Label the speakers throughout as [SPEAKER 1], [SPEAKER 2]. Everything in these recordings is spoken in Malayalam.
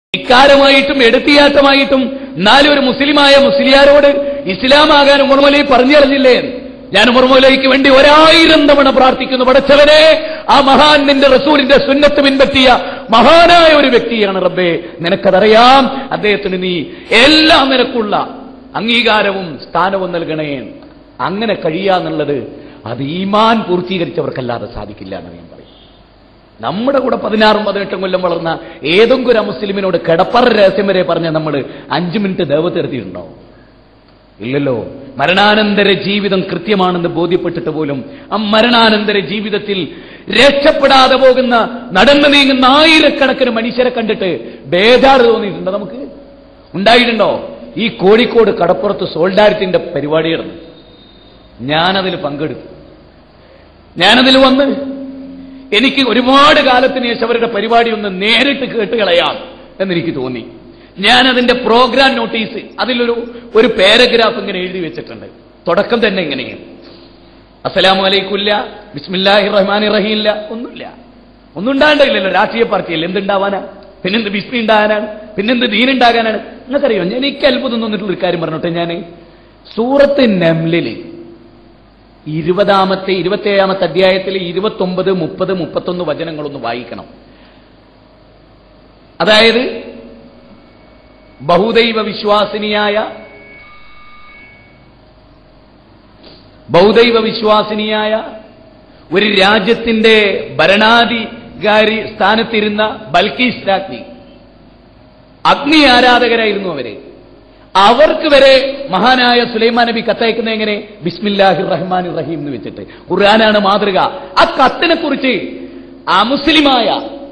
[SPEAKER 1] ഇക്കാരമായിട്ടും എടുത്തിയാട്ടമായിട്ടും എന്നാലും ഒരു മുസ്ലിമായ മുസ്ലിയാരോട് ഇസ്ലാമാകാൻ ഉമർമലി പറഞ്ഞു കളഞ്ഞില്ലേ ഞാൻ ഉമർമലയ്ക്ക് വേണ്ടി ഒരായിരം തവണ പ്രാർത്ഥിക്കുന്നു പടച്ചവനെ ആ മഹാൻ നിന്റെ റസൂലിന്റെ സുന്നത്ത് പിൻപറ്റിയ മഹാനായ ഒരു വ്യക്തിയാണ് റബ്ബേ നിനക്കതറിയാം അദ്ദേഹത്തിന് നീ എല്ലാം നിനക്കുള്ള അംഗീകാരവും സ്ഥാനവും നൽകണേ അങ്ങനെ കഴിയാന്നുള്ളത് അത് ഈമാൻ പൂർത്തീകരിച്ചവർക്കല്ലാതെ സാധിക്കില്ല എന്ന് ഞാൻ പറയും നമ്മുടെ കൂടെ പതിനാറും പതിനെട്ടും കൊല്ലം വളർന്ന ഏതെങ്കിലും ഒരു മുസ്ലിമിനോട് കിടപ്പറ രഹസ്യം വരെ പറഞ്ഞ നമ്മൾ അഞ്ചു മിനിറ്റ് ദേവത്തെടുത്തിട്ടുണ്ടോ ഇല്ലല്ലോ മരണാനന്തര ജീവിതം കൃത്യമാണെന്ന് ബോധ്യപ്പെട്ടിട്ട് പോലും ആ മരണാനന്തര ജീവിതത്തിൽ രക്ഷപ്പെടാതെ പോകുന്ന നടന്നു നീങ്ങുന്ന ആയിരക്കണക്കിന് മനുഷ്യരെ കണ്ടിട്ട് ബേജാറ് തോന്നിയിട്ടുണ്ടോ നമുക്ക് ഉണ്ടായിട്ടുണ്ടോ ഈ കോഴിക്കോട് കടപ്പുറത്ത് സോൾഡാരിറ്റിന്റെ പരിപാടിയായിരുന്നു ഞാനതിൽ പങ്കെടുത്തു ഞാനതിൽ വന്ന് എനിക്ക് ഒരുപാട് കാലത്തിന് ശേഷം അവരുടെ പരിപാടി ഒന്ന് നേരിട്ട് കേട്ട് കളയാം എന്നെനിക്ക് തോന്നി ഞാൻ അതിന്റെ പ്രോഗ്രാം നോട്ടീസ് അതിലൊരു ഒരു പാരഗ്രാഫ് ഇങ്ങനെ എഴുതി വെച്ചിട്ടുണ്ട് തുടക്കം തന്നെ ഇങ്ങനെയാണ് അസ്സലാമു അലൈക്കുല്ല ബിസ്മില്ലാഹി റഹ്മാൻ റഹീമില്ല ഒന്നുമില്ല ഒന്നും ഉണ്ടാകണ്ടില്ലല്ലോ രാഷ്ട്രീയ പാർട്ടിയല്ല എന്തുണ്ടാവാനാ പിന്നെന്ത് ബിസ്മി ഉണ്ടാകാനാണ് പിന്നെന്ത് ദീനുണ്ടാകാനാണ് നിങ്ങൾക്കറിയോ ഞാൻ എനിക്ക് അത്ഭുതം തോന്നിട്ടുള്ള ഒരു കാര്യം പറഞ്ഞോട്ടെ ഞാൻ സൂറത്ത് നംലില് ഇരുപതാമത്തെ ഇരുപത്തേഴാമത്തെ അധ്യായത്തിൽ ഇരുപത്തൊമ്പത് മുപ്പത് മുപ്പത്തൊന്ന് വചനങ്ങളൊന്ന് വായിക്കണം അതായത് ബഹുദൈവ വിശ്വാസിനിയായ ബഹുദൈവ വിശ്വാസിനിയായ ഒരു രാജ്യത്തിന്റെ ഭരണാധികാരി സ്ഥാനത്തിരുന്ന ബൽക്കീസ് രാജ്ഞി അഗ്നി ആരാധകരായിരുന്നു അവര് അവർക്ക് വരെ മഹാനായ സുലൈമാൻ നബി കത്തയക്കുന്ന എങ്ങനെ ബിസ്മില്ലാഹി റഹ്മാൻ റഹീം എന്ന് വെച്ചിട്ട് ഖുർആനാണ് മാതൃക ആ കത്തിനെ കുറിച്ച് അമുസ്ലിമായ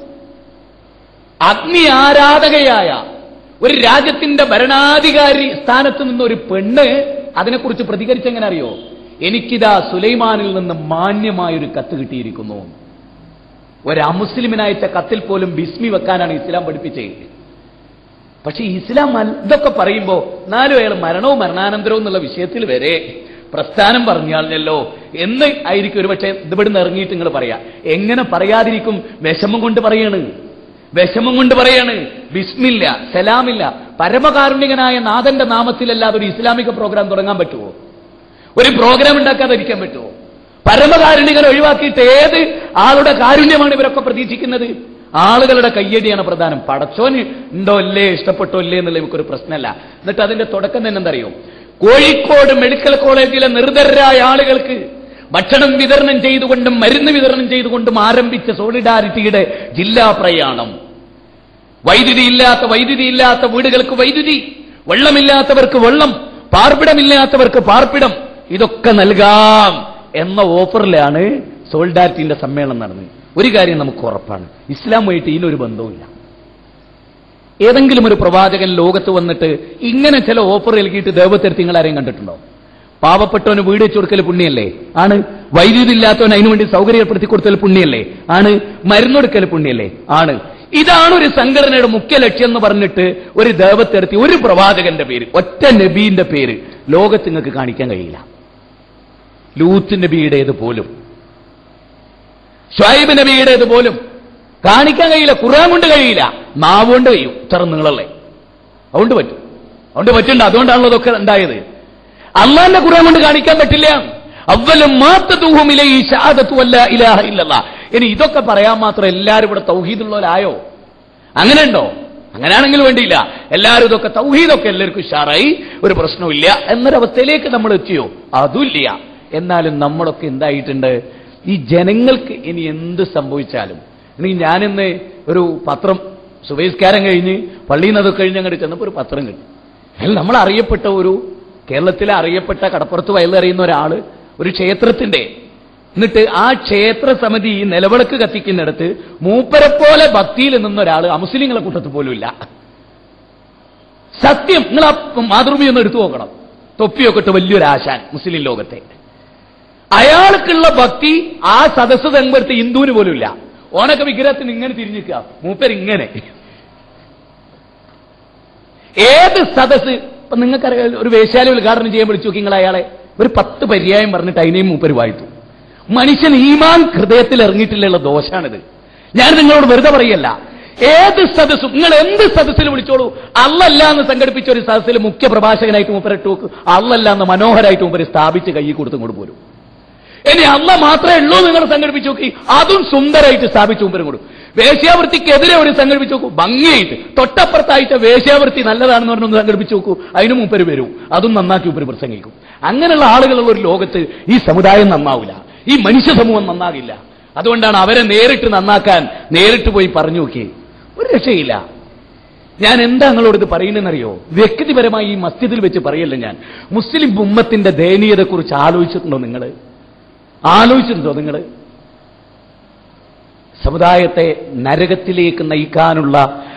[SPEAKER 1] അഗ്നി ആരാധകയായ ഒരു രാജ്യത്തിന്റെ ഭരണാധികാരി സ്ഥാനത്ത് നിന്ന ഒരു പെണ്ണ് അതിനെക്കുറിച്ച് പ്രതികരിച്ചെങ്ങനെ അറിയോ എനിക്കിതാ സുലൈമാനിൽ നിന്ന് മാന്യമായ ഒരു കത്ത് കിട്ടിയിരിക്കുന്നു ഒരു അമുസ്ലിമിനയച്ച കത്തിൽ പോലും ബിസ്മി വെക്കാനാണ് ഇസ്ലാം പഠിപ്പിച്ചത് പക്ഷെ ഇസ്ലാം അൽ- ഇതൊക്കെ പറയുമ്പോ നാലും അയാൾ മരണവും മരണാനന്തരവും എന്നുള്ള വിഷയത്തിൽ വരെ പ്രസ്ഥാനം പറഞ്ഞാലല്ലോ എന്ന് ആയിരിക്കും ഒരുപക്ഷെ ഇവിടുന്ന് ഇറങ്ങിയിട്ട് നിങ്ങൾ പറയാ എങ്ങനെ പറയാതിരിക്കും വിഷമം കൊണ്ട് പറയാണ് വിഷമം കൊണ്ട് പറയാണ് ബിസ്മില്ല സലാമില്ല പരമകാരുണികനായ നാഥന്റെ നാമത്തിലല്ലാതെ ഒരു ഇസ്ലാമിക പ്രോഗ്രാം തുടങ്ങാൻ പറ്റുമോ ഒരു പ്രോഗ്രാം ഉണ്ടാക്കാതിരിക്കാൻ പറ്റുമോ പരമകാരുണികൻ ഒഴിവാക്കിയിട്ട് ഏത് ആളുടെ കാരുണ്യമാണ് ഇവരൊക്കെ പ്രതീക്ഷിക്കുന്നത് ആളുകളുടെ കയ്യടിയാണ് പ്രധാനം പടച്ചോന് ഉണ്ടോ അല്ലേ ഇഷ്ടപ്പെട്ടോ ഇല്ലേ എന്നുള്ള നമുക്കൊരു പ്രശ്നമല്ല എന്നിട്ട് അതിന്റെ തുടക്കം തന്നെ എന്തറിയോ കോഴിക്കോട് മെഡിക്കൽ കോളേജിലെ നിർദ്ധരായ ആളുകൾക്ക് ഭക്ഷണം വിതരണം ചെയ്തുകൊണ്ടും മരുന്ന് വിതരണം ചെയ്തുകൊണ്ടും ആരംഭിച്ച സോളിഡാരിറ്റിയുടെ ജില്ലാ പ്രയാണം വൈദ്യുതി ഇല്ലാത്ത വൈദ്യുതി ഇല്ലാത്ത വീടുകൾക്ക് വൈദ്യുതി വെള്ളമില്ലാത്തവർക്ക് വെള്ളം പാർപ്പിടമില്ലാത്തവർക്ക് പാർപ്പിടം ഇതൊക്കെ നൽകാം എന്ന ഓഫറിലാണ് സോൾഡാരിറ്റിന്റെ സമ്മേളനം നടന്നത് ഒരു കാര്യം നമുക്ക് ഉറപ്പാണ് ഇസ്ലാമുമായിട്ട് ഇതിനൊരു ബന്ധവുമില്ല ഏതെങ്കിലും ഒരു പ്രവാചകൻ ലോകത്ത് വന്നിട്ട് ഇങ്ങനെ ചില ഓഫർ നൽകിയിട്ട് ദേവത്തെടുത്ത് നിങ്ങൾ ആരെയും കണ്ടിട്ടുണ്ടോ പാവപ്പെട്ടവന് വീട് വെച്ച് കൊടുക്കൽ പുണ്യല്ലേ ആണ് വൈദ്യുതി ഇല്ലാത്തവൻ അതിനുവേണ്ടി സൗകര്യപ്പെടുത്തി കൊടുക്കൽ പുണ്യല്ലേ ആണ് മരുന്നൊടുക്കൽ പുണ്യല്ലേ ആണ് ഇതാണ് ഒരു സംഘടനയുടെ മുഖ്യ ലക്ഷ്യം എന്ന് പറഞ്ഞിട്ട് ഒരു ദേവത്തെടുത്തി ഒരു പ്രവാചകന്റെ പേര് ഒറ്റ നബീന്റെ പേര് ലോകത്ത് നിങ്ങൾക്ക് കാണിക്കാൻ കഴിയില്ല ലൂത്ത് നബിയുടേത് പോലും ഷുഐബ് നബിയുടേത് പോലും കാണിക്കാൻ കഴിയില്ല ഖുർആൻ കൊണ്ട് കഴിയില്ല നാവ് കൊണ്ട് കഴിയും ഇത്ര നിങ്ങളല്ലേ അതുകൊണ്ട് പറ്റും അതുകൊണ്ട് പറ്റുണ്ട് അതുകൊണ്ടാണല്ലോ ഇതൊക്കെ ഉണ്ടായത് അള്ളാന്റെ ഖുർആൻ കൊണ്ട് കാണിക്കാൻ പറ്റില്ല അവലും മാത്തൂഹുമിലെ ഈ ഷാദത്തു അല്ല ഇലാഹ ഇല്ലല്ല ഇനി ഇതൊക്കെ പറയാൻ മാത്രം എല്ലാവരും ഇവിടെ തൗഹീദുള്ളവരായോ അങ്ങനെ ഉണ്ടോ അങ്ങനെയാണെങ്കിൽ വേണ്ടിയില്ല എല്ലാവരും ഇതൊക്കെ തൗഹീദൊക്കെ എല്ലാവർക്കും ഉഷാറായി ഒരു പ്രശ്നമില്ല എന്നൊരവസ്ഥയിലേക്ക് നമ്മൾ എത്തിയോ അതുമില്ല എന്നാലും നമ്മളൊക്കെ എന്തായിട്ടുണ്ട് ഈ ജനങ്ങൾക്ക് ഇനി എന്ത് സംഭവിച്ചാലും ഇനി ഞാനിന്ന് ഒരു പത്രം സുബൈസ്കാരം കഴിഞ്ഞ് പള്ളിയിൽ നിന്നതൊക്കെ കഴിഞ്ഞ് അങ്ങോട്ട് ചെന്നപ്പോൾ ഒരു പത്രം കിട്ടി അതിൽ നമ്മൾ അറിയപ്പെട്ട ഒരു കേരളത്തിലെ അറിയപ്പെട്ട കടപ്പുറത്ത് വയലറിയുന്ന ഒരാള് ഒരു ക്ഷേത്രത്തിന്റെ എന്നിട്ട് ആ ക്ഷേത്ര സമിതി ഈ നിലവിളക്ക് കത്തിക്കുന്നിടത്ത് മൂപ്പരെ പോലെ ഭക്തിയിൽ നിന്ന ഒരാൾ അമുസ്ലിങ്ങളെ കൂട്ടത്തിൽ പോലും ഇല്ല സത്യം നിങ്ങൾ ആ മാതൃഭൂമി ഒന്ന് എടുത്തു നോക്കണം തൊപ്പിയൊക്കെ ഇട്ട് വലിയൊരു ആശാൻ മുസ്ലിം ലോകത്തെ അയാൾക്കുള്ള ഭക്തി ആ സദസ്സ് തെങ്ങടുത്ത് ഹിന്ദുവിന് പോലും ഇല്ല ഓണക്ക വിഗ്രഹത്തിന് ഇങ്ങനെ തിരിഞ്ഞിക്കുക മൂപ്പർ ഇങ്ങനെ ഏത് സദസ്സ് ഇപ്പൊ നിങ്ങൾക്കറിയാം ഒരു വേശ്യാലയ ഉദ്ഘാടനം ചെയ്യാൻ വിളിച്ചു നോക്കി നിങ്ങൾ അയാളെ ഒരു പത്ത് പര്യായം പറഞ്ഞിട്ട് അതിനെയും മൂപ്പര് വായിച്ചു മനുഷ്യൻ ഈമാൻ ഹൃദയത്തിൽ ഇറങ്ങിയിട്ടില്ലുള്ള ദോഷാണിത് ഞാൻ നിങ്ങളോട് വെറുതെ പറയല്ല ഏത് സദസ്സും നിങ്ങൾ എന്ത് സദസ്സിൽ വിളിച്ചോളൂ അല്ലല്ല എന്ന് സംഘടിപ്പിച്ച ഒരു സദസ്സിൽ മുഖ്യ പ്രഭാഷകനായിട്ട് മൂപ്പരിട്ട് നോക്ക് അല്ലല്ല എന്ന് മനോഹരായിട്ട് മൂപ്പര് സ്ഥാപിച്ച് കൈ കൊടുത്ത് ഇങ്ങോട്ട് പോരും ഇനി അല്ല മാത്രമേ ഉള്ളൂ നിങ്ങൾ സംഘടിപ്പിച്ചു നോക്കി അതും സുന്ദരമായിട്ട് സ്ഥാപിച്ചു മുമ്പരും കൊടുക്കും വേശ്യാവൃത്തിക്കെതിരെ ഒരു സംഘടിപ്പിച്ചു നോക്കൂ ഭംഗിയായിട്ട് തൊട്ടപ്പുറത്തായിട്ട് വേശ്യാവൃത്തി നല്ലതാണെന്ന് പറഞ്ഞൊന്ന് സംഘടിപ്പിച്ചു നോക്കൂ അതിന് മുമ്പര് വരും അതും നന്നാക്കി മുമ്പര് പ്രസംഗിക്കും അങ്ങനെയുള്ള ആളുകളുള്ള ഒരു ലോകത്ത് ഈ സമുദായം നന്നാവില്ല ഈ മനുഷ്യ സമൂഹം നന്നാകില്ല അതുകൊണ്ടാണ് അവരെ നേരിട്ട് നന്നാക്കാൻ നേരിട്ട് പോയി പറഞ്ഞു നോക്കി ഒരു രക്ഷയില്ല ഞാൻ എന്താ നിങ്ങളോട് ഇത് പറയുന്നതെന്നറിയോ വ്യക്തിപരമായി ഈ മസ്ജിദിൽ വെച്ച് പറയല്ല ഞാൻ മുസ്ലിം ഉമ്മത്തിന്റെ ദയനീയതയെക്കുറിച്ച് ആലോചിച്ചിട്ടുണ്ടോ നിങ്ങൾ ആലോചിച്ചിട്ടുണ്ടോ നിങ്ങൾ സമുദായത്തെ നരകത്തിലേക്ക് നയിക്കാനുള്ള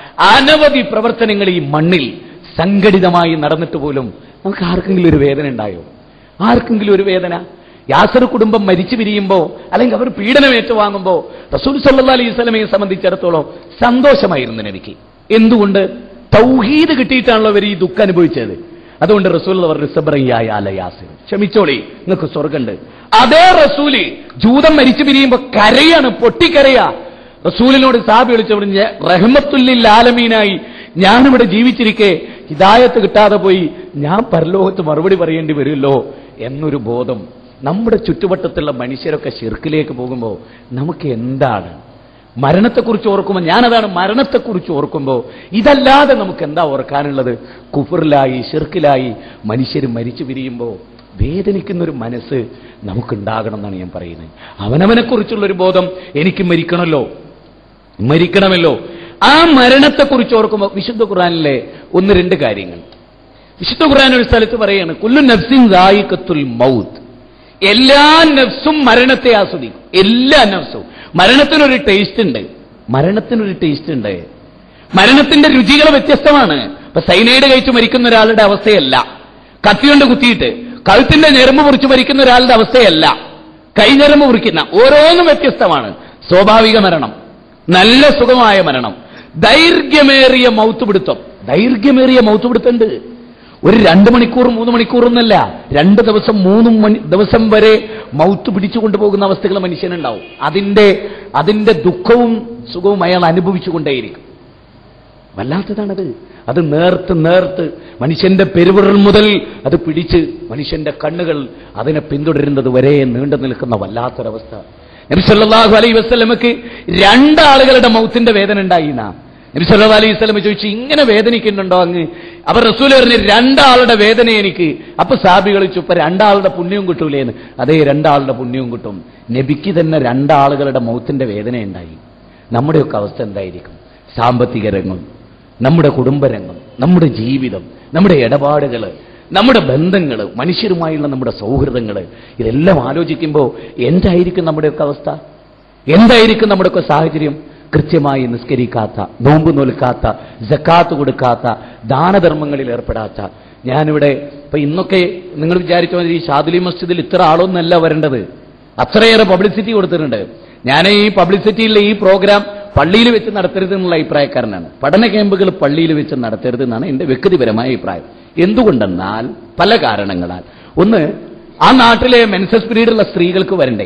[SPEAKER 1] അനവധി പ്രവർത്തനങ്ങൾ ഈ മണ്ണിൽ സംഘടിതമായി നടന്നിട്ട് പോലും നമുക്ക് ആർക്കെങ്കിലും ഒരു വേദന ഉണ്ടായോ ആർക്കെങ്കിലും ഒരു വേദന യാസർ കുടുംബം മരിച്ചു പിരിയുമ്പോ അല്ലെങ്കിൽ അവർ പീഡനം ഏറ്റുവാങ്ങുമ്പോ റസൂൽ സല്ലാ അലൈഹി സ്വലമയെ സംബന്ധിച്ചിടത്തോളം സന്തോഷമായിരുന്നു എനിക്ക് എന്തുകൊണ്ട് തൗഹീദ് കിട്ടിയിട്ടാണല്ലോ അവർ ഈ ദുഃഖം അനുഭവിച്ചത് അതുകൊണ്ട് റസൂൽ പറഞ്ഞു സബ്രയ്യായ അല യാസിർ ക്ഷമിച്ചോളി നിങ്ങൾക്ക് സ്വർഗമുണ്ട് അതേ റസൂല് ജൂതം മരിച്ചു പിരിയുമ്പോ കരയാണ് പൊട്ടിക്കരയാ റസൂലിനോട് സാബി വിളിച്ചു പറഞ്ഞ് റഹ്മത്തുല്ലിൽ ആലമീനായി ഞാനിവിടെ ജീവിച്ചിരിക്കെ ഹിദായത്ത് കിട്ടാതെ പോയി ഞാൻ പരലോകത്ത് മറുപടി പറയേണ്ടി വരുമല്ലോ എന്നൊരു ബോധം നമ്മുടെ ചുറ്റുവട്ടത്തുള്ള മനുഷ്യരൊക്കെ ശിർക്കിലേക്ക് പോകുമ്പോൾ നമുക്ക് എന്താണ് മരണത്തെക്കുറിച്ച് ഓർക്കുമ്പോൾ ഞാനതാണ് മരണത്തെക്കുറിച്ച് ഓർക്കുമ്പോൾ ഇതല്ലാതെ നമുക്ക് എന്താ ഓർക്കാനുള്ളത് കുഫറിലായി ഷിർക്കിലായി മനുഷ്യർ മരിച്ചു പിരിയുമ്പോൾ വേദനിക്കുന്നൊരു മനസ്സ് നമുക്കുണ്ടാകണം എന്നാണ് ഞാൻ പറയുന്നത് അവനവനെക്കുറിച്ചുള്ളൊരു ബോധം എനിക്ക് മരിക്കണമല്ലോ മരിക്കണമല്ലോ ആ മരണത്തെക്കുറിച്ച് ഓർക്കുമ്പോൾ വിശുദ്ധ ഖുറാനിലെ ഒന്ന് രണ്ട് കാര്യങ്ങൾ വിശുദ്ധ ഖുറാൻ ഒരു സ്ഥലത്ത് പറയാണ് കുല്ലു നഫ്സിൻ ദായിക്കത്തുൽ മൗത്ത് എല്ലാ നഫ്സും മരണത്തെ ആസ്വദിക്കും എല്ലാ നഫ്സും മരണത്തിനൊരു ടേസ്റ്റ് ഉണ്ട് മരണത്തിനൊരു ടേസ്റ്റ് ഉണ്ട് മരണത്തിന്റെ രുചികൾ വ്യത്യസ്തമാണ് ഇപ്പൊ സൈനൈഡ് കഴിച്ച് മരിക്കുന്ന ഒരാളുടെ അവസ്ഥയല്ല കത്തികൊണ്ട് കുത്തിയിട്ട് കഴുത്തിന്റെ ഞെരമ്പ് മുറിച്ച് മരിക്കുന്ന ഒരാളുടെ അവസ്ഥയല്ല കൈഞ്ഞെരമ്പ് മുറിക്കുന്ന ഓരോന്നും വ്യത്യസ്തമാണ് സ്വാഭാവിക മരണം നല്ല സുഖമായ മരണം ദൈർഘ്യമേറിയ മൗത്തുപിടുത്തം ദൈർഘ്യമേറിയ മൗത്തുപിടുത്തുണ്ട് ഒരു രണ്ട് മണിക്കൂർ മൂന്ന് മണിക്കൂറൊന്നല്ല രണ്ട് ദിവസം മൂന്ന് മണി ദിവസം വരെ മൗത്ത് പിടിച്ചു കൊണ്ടുപോകുന്ന അവസ്ഥകൾ മനുഷ്യനുണ്ടാവും അതിന്റെ അതിന്റെ ദുഃഖവും സുഖവും അയാൾ അനുഭവിച്ചുകൊണ്ടേയിരിക്കും വല്ലാത്തതാണത് അത് നേർത്ത് നേർത്ത് മനുഷ്യന്റെ പെരുവിരൽ മുതൽ അത് പിടിച്ച് മനുഷ്യന്റെ കണ്ണുകൾ അതിനെ പിന്തുടരുന്നത് വരെ നീണ്ടു നിൽക്കുന്ന വല്ലാത്തൊരവസ്ഥ നബി സല്ലല്ലാഹു അലൈഹി വസല്ലമക്ക് രണ്ടാളുകളുടെ മൗത്തിന്റെ വേദന ഉണ്ടായിന്നാ നബി സല്ലല്ലാഹു അലൈഹി വസല്ലം ചോദിച്ചു ഇങ്ങനെ വേദനിക്കുന്നുണ്ടോ അങ്ങ് അവർ റസൂൽ പറഞ്ഞു രണ്ടാളുടെ വേദന എനിക്ക് അപ്പൊ സാബികൾ ചുപ്പ രണ്ടാളുടെ പുണ്യവും കിട്ടൂലേന്ന് അതേ രണ്ടാളുടെ പുണ്യവും കിട്ടും നബിക്ക് തന്നെ രണ്ടാളുകളുടെ മൗത്തിന്റെ വേദന ഉണ്ടായി നമ്മുടെയൊക്കെ അവസ്ഥ എന്തായിരിക്കും സാമ്പത്തിക രംഗം നമ്മുടെ കുടുംബരംഗം നമ്മുടെ ജീവിതം നമ്മുടെ ഇടപാടുകൾ നമ്മുടെ ബന്ധങ്ങൾ മനുഷ്യരുമായുള്ള നമ്മുടെ സൗഹൃദങ്ങൾ ഇതെല്ലാം ആലോചിക്കുമ്പോൾ എന്തായിരിക്കും നമ്മുടെയൊക്കെ അവസ്ഥ എന്തായിരിക്കും നമ്മുടെയൊക്കെ സാഹചര്യം കൃത്യമായി നിസ്കരിക്കാത്ത നോമ്പ് നോൽക്കാത്ത ജക്കാത്ത് കൊടുക്കാത്ത ദാനധർമ്മങ്ങളിൽ ഏർപ്പെടാത്ത ഞാനിവിടെ ഇപ്പൊ ഇന്നൊക്കെ നിങ്ങൾ വിചാരിച്ച മാതിരി ഈ ഷാദുലി മസ്ജിദിൽ ഇത്ര ആളൊന്നല്ല വരേണ്ടത് അത്രയേറെ പബ്ലിസിറ്റി കൊടുത്തിട്ടുണ്ട് ഞാൻ ഈ പബ്ലിസിറ്റിയിലെ ഈ പ്രോഗ്രാം പള്ളിയിൽ വെച്ച് നടത്തരുത് എന്നുള്ള അഭിപ്രായക്കാരനാണ് പഠന ക്യാമ്പുകൾ പള്ളിയിൽ വെച്ച് നടത്തരുത് എന്നാണ് എന്റെ വ്യക്തിപരമായ അഭിപ്രായം എന്തുകൊണ്ടെന്നാൽ പല കാരണങ്ങളാൽ ഒന്ന് ആ നാട്ടിലെ മെൻസസ് പീരീഡുള്ള സ്ത്രീകൾക്ക് വരണ്ടേ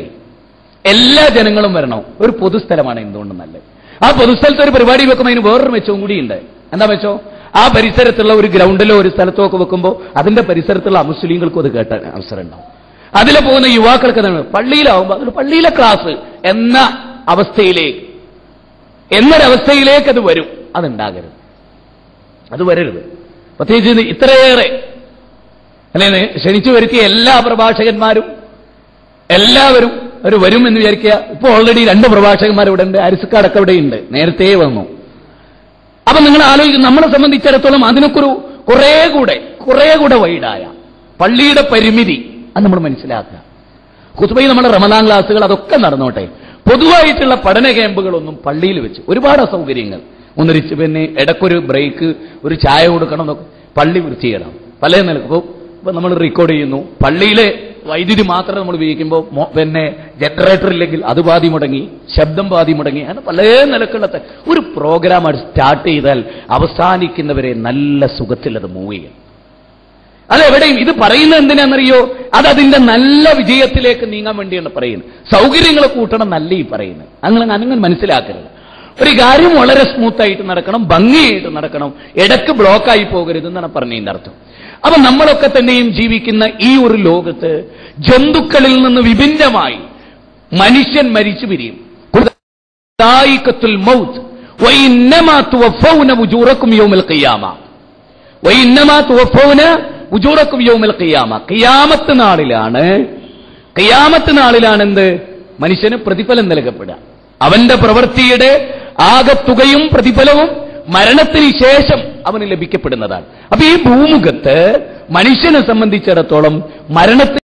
[SPEAKER 1] എല്ലാ ജനങ്ങളും വരണം ഒരു പൊതുസ്ഥലമാണ് എന്തുകൊണ്ട് നല്ലത് ആ പൊതുസ്ഥലത്ത് ഒരു പരിപാടി വെക്കുമ്പോൾ അതിന് വേറൊരു മെച്ചവും കൂടിയുണ്ട് എന്താ വെച്ചോ ആ പരിസരത്തുള്ള ഒരു ഗ്രൗണ്ടിലോ ഒരു സ്ഥലത്തോ ഒക്കെ വെക്കുമ്പോൾ അതിന്റെ പരിസരത്തുള്ള അമുസ്ലിങ്ങൾക്കും അത് കേട്ട അവസരം ഉണ്ടാവും അതിലെ പോകുന്ന യുവാക്കൾക്ക് എന്താണ് പള്ളിയിലാവുമ്പോൾ അതിൽ പള്ളിയിലെ ക്ലാസ് എന്ന അവസ്ഥയിലേക്ക് എന്നൊരവസ്ഥയിലേക്ക് അത് വരും അതുണ്ടാകരുത് അത് വരരുത് പ്രത്യേകിച്ച് ഇത് ഇത്രയേറെ അല്ലേ ക്ഷണിച്ചു വരുത്തിയ എല്ലാ പ്രഭാഷകന്മാരും എല്ലാവരും അവർ വരും എന്ന് വിചാരിക്കുക ഇപ്പോൾ ഓൾറെഡി രണ്ട് പ്രഭാഷകന്മാർ ഇവിടെ ഉണ്ട് അരിസക്കാടൊക്കെ ഇവിടെ ഉണ്ട് നേരത്തെ വന്നു അപ്പൊ നിങ്ങൾ ആലോചിക്കും നമ്മളെ സംബന്ധിച്ചിടത്തോളം അതിനൊക്കെ ഒരു കുറെ കൂടെ കുറെ കൂടെ വൈഡായ പള്ളിയുടെ പരിമിതി അത് നമ്മൾ മനസ്സിലാക്കുക കുത്തുബൈ നമ്മുടെ റമദാൻ ക്ലാസ്സുകൾ അതൊക്കെ നടന്നോട്ടെ പൊതുവായിട്ടുള്ള പഠന ക്യാമ്പുകളൊന്നും പള്ളിയിൽ വെച്ച് ഒരുപാട് അസൗകര്യങ്ങൾ ഒന്നിരിച്ച് പിന്നെ ഇടയ്ക്കൊരു ബ്രേക്ക് ഒരു ചായ കൊടുക്കണം എന്നൊക്കെ പള്ളി വൃത്തിയിടണം പല നിലക്ക് ഇപ്പോൾ ഇപ്പൊ നമ്മൾ റെക്കോർഡ് ചെയ്യുന്നു പള്ളിയിലെ വൈദ്യുതി മാത്രം നമ്മൾ ഉപയോഗിക്കുമ്പോൾ മോ- പിന്നെ ജനറേറ്റർ ഇല്ലെങ്കിൽ അത് പാതി മുടങ്ങി ശബ്ദം പാതി മുടങ്ങി അങ്ങനെ പല നിലക്കുള്ള ത- ഒരു പ്രോഗ്രാം അത് സ്റ്റാർട്ട് ചെയ്താൽ അവസാനിക്കുന്നവരെ നല്ല സുഖത്തിൽ അത് മൂവ് ചെയ്യും അതെവിടെയും ഇത് പറയുന്നത് എന്തിനാണെന്നറിയോ അത് അതിന്റെ നല്ല വിജയത്തിലേക്ക് നീങ്ങാൻ വേണ്ടിയാണ് പറയുന്നത് സൗകര്യങ്ങൾ കൂട്ടണം നല്ല ഈ പറയുന്നത് അങ്ങനെ അങ്ങനെ മനസ്സിലാക്കരുത് ഒരു കാര്യം വളരെ സ്മൂത്തായിട്ട് നടക്കണം ഭംഗിയായിട്ട് നടക്കണം ഇടക്ക് ബ്ലോക്കായി പോകരുത് എന്നാണ് പറഞ്ഞതിന്റെ അർത്ഥം അപ്പൊ നമ്മളൊക്കെ തന്നെയും ജീവിക്കുന്ന ഈ ഒരു ലോകത്ത് ജന്തുക്കളിൽ നിന്ന് വിഭിന്നമായി മനുഷ്യൻ മരിച്ചു പിരിയും ദായിക്കത്തുൽ മൗത്ത് വഇന്നമാ തുവഫൗന ഉജൂറക്കും യൗമൽ ഖിയാമ വഇന്നമാ തുവഫൗന ഉജൂറക്കും യൗമൽ ഖിയാമ ഖിയാമത്ത് നാളിലാണ് ഖിയാമത്ത് നാളിലാണ് എന്ത് മനുഷ്യന് പ്രതിഫലം നൽകപ്പെടുക അവന്റെ പ്രവൃത്തിയുടെ ആകത്തുകയും പ്രതിഫലവും മരണത്തിന് ശേഷം അവന് ലഭിക്കപ്പെടുന്നതാണ് അപ്പൊ ഈ ഭൂമുഖത്ത് മനുഷ്യനെ സംബന്ധിച്ചിടത്തോളം മരണത്തിന്